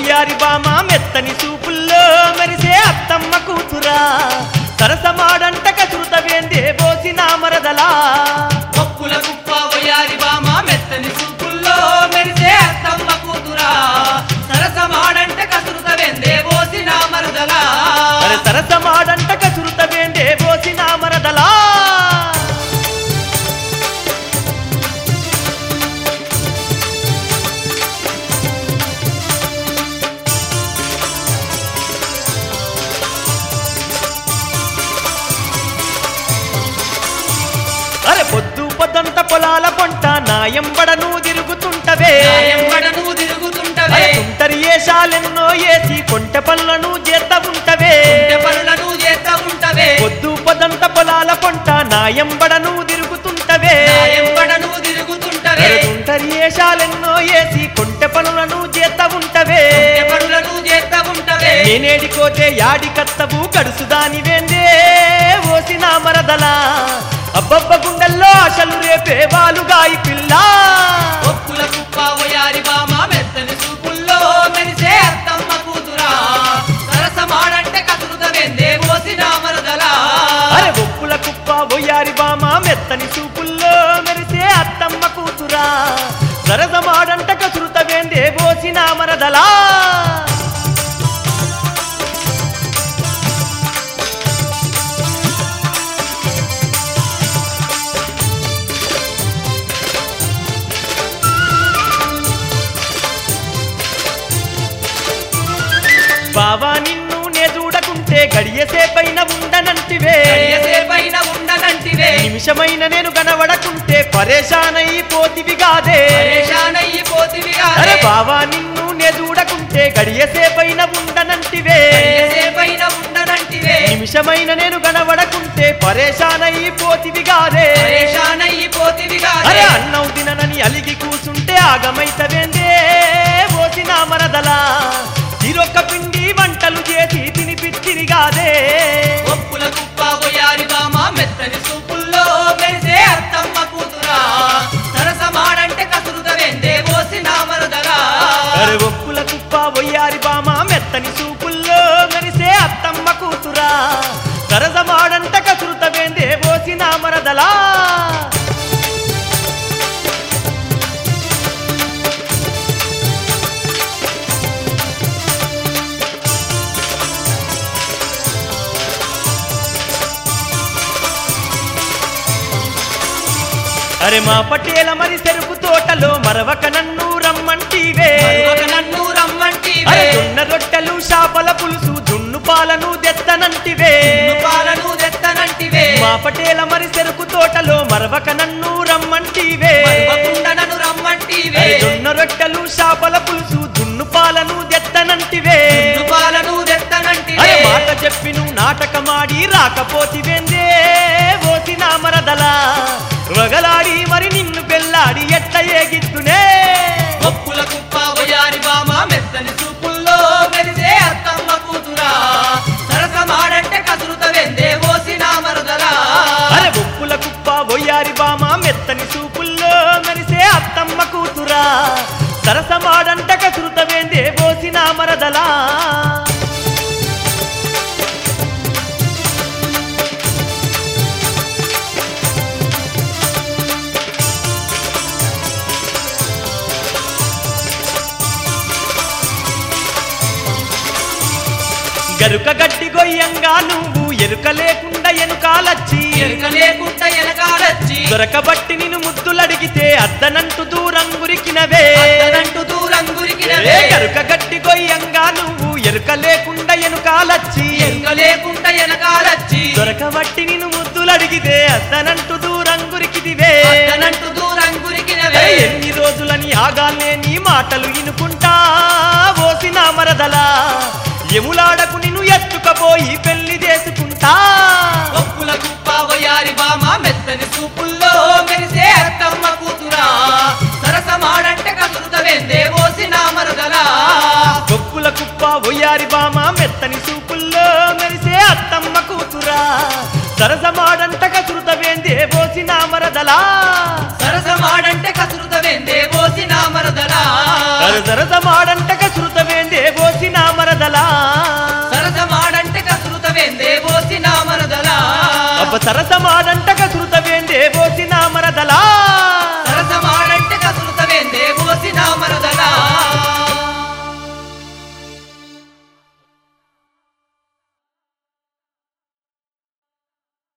వయ్యారి బామ మెత్తని చూపుల్లో మెరిసే అత్తమ్మ కూతురా సరసమాడంట కసురుతవేందే బోసిన మరదలా పప్పుల కుప్ప వయారి బామ మెత్తని సూపుల్లో మెరిసే అత్తమ్మ కూతురా సరసమాడంటే కసురుత వెందే పోసిన మరదలా అరే సరసమాడంట కసురుతవేందే బోసిన మరదలా అరే పొద్దు పొద్దంత పొలాల పొంట నాయంబడను తిరుగుతుంటవే ఎంబడను తిరుగుతుంటవే అరే తుంటరి ఏషాలెన్నో ఏసి కొంట పనులను చేత ఉంటవే పనులను చేస్తా ఉంటవే పొద్దు పొద్దంత పొలాల పొంట నాయంబడను తిరుగుతుంటవే ఎంబడను తిరుగుతుంటవే అరే తుంటరి ఏషాలెన్నో ఏసి కొంట పనులను చేత ఉంటవే పనులను చేస్తా ఉంటవే నేనేడికోతే యాడికత్తవు కడుసుదాని వేందే ఓసిన మరదలా అబ్బబ్బ గుండెల్లో ఆశలు రేపే వాలుగాయి పిల్ల పప్పుల కుప్ప వయారి బామ మెత్తని సూపుల్లో మెరిసే అత్తమ్మ కూతురా సరసమాడంటే కసురుత వెందే పోసిన మరదలా అరే ఒప్పుల కుప్ప బొయ్యారి బామ మెత్తని చూపుల్లో మెరిసే అత్తమ్మ కూతురా సరసమాడంట కసురుత వేందే బోసిన మరదలా బావా నిన్ను నే చూడకుంటే గడియసేపైన ఉండనంటివే పైన ఉండనంటివే నిమిషమైన నేను కనబడకుంటే పరేషానయి పోతివి కాదే పరేషానయ్యి పోతివి అరే బావా నిన్ను నే చూడకుంటే గడియసేపైన ఉండనంటివే పైన ఉండనంటివే నిమిషమైన నేను కనబడకుంటే పరేషానయి పోతివి కాదే పరేషానయ్యి పోతివి అరే అన్నం తిననని అలిగి కూసుంటే ఆగమైతవేందే పోసిన మరదలా ఇరొక్క పిండి వంటలు చేసి తినిపిచ్చిరి కాదే ఒప్పుల కుప్ప పోయారి బామ మెత్తని సూపుల్లో మెరిసే అత్తమ్మ కూతురా సరసమాడంటే కసురుత వెందే పోసిన మరదలా అరే ఒప్పుల కుప్ప వయ్యారి బామ మెత్తని చూపుల్లో మెరిసే అత్తమ్మ కూతురా సరసమాడంట కసురుతవేందే పోసిన మరదలా అరే మా పటేల మరి చెరుకు తోటలో మరవక నన్ను రమ్మంటివే మరొక నన్ను రమ్మంటివే అరే జొన్న రొట్టెలు చేపల పులుసు జున్ను పాలను దెత్తనంటివే పాలను తెత్తనంటివే మా పటేల మరి చెరుకు తోటలో మరవక నన్ను రమ్మంటివే మరవకుండా నన్ను రమ్మంటివే అరే జొన్న రొట్టెలు చేపల పులుసు జున్ను పాలను దెత్తనంటివే పాలను తెత్తనంటివే అరే మాట చెప్పి నువ్వు నాటకమాడి రాకపోతివేందే ఓసిన మరదలా రగలాడి మరి నిన్ను పెళ్ళాడి ఎట్ట ఏగిద్దునే ఒప్పుల కుప్ప వయారి బామ మెత్తని చూపుల్లో మెరిసే అత్తమ్మ కూతురా సరసమాడంటే కసురుత వెందే పోసిన మరదలా అరే బొప్పుల కుప్ప బొయ్యారి బామ మెత్తని చూపుల్లో మెరిసే అత్తమ్మ కూతురా సరసమాడంట కసురుతవేందే బోసిన మరదలా గరుక గడ్డి గొయ్యంగా నువ్వు ఎరుక లేకుండా ఎనుకాలచ్చి ఎరుక లేకుండా ఎనకాలచ్చి దొరకబట్టి నిన్ను ముద్దులడిగితే అద్దనంటూ దూరం గురికినవే అత్తనంటూ దూరం గురికినవే ఏ గరుక గడ్డి గొయ్యంగా నువ్వు ఎరుక లేకుండా ఎనుకాలచ్చి ఎరుక లేకుండా ఎనకాలచ్చి దొరకబట్టి నిన్ను ముద్దులడిగితే అద్దనంటూ దూరం గురికిదివే అత్తనంటూ దూరం గురికినవే ఏ ఎన్ని రోజులని ఆగాలే నీ మాటలు ఇనుకుంటా ఓసిన మరదలా ఎములాడకు నిన్ను ఎత్తుకపోయి పెళ్లి చేసుకుంటా ఒప్పుల కుప్ప వయారి బామ మెత్తని సూపుల్లో మెరిసే అత్తమ్మ కూతురా సరసమాడంటే కసురుత వెందే పోసిన మరదలా గొప్పుల కుప్ప ఒయ్యారి బామ మెత్తని చూపుల్లో మెరిసే అత్తమ్మ కూతురా సరసమాడంట కసురుతవేందే పోసిన మరదలా సరసమాడంటే కసురుత వెందే పోసిన మరదలా సరసమాడంట కసురుతవేందే మరదలా సరసమాడంటే కసురుతవేందే ఓసిన మరదలా అబ్బ సరసమాడంట కసురుతవేందే బోసిన మరదలా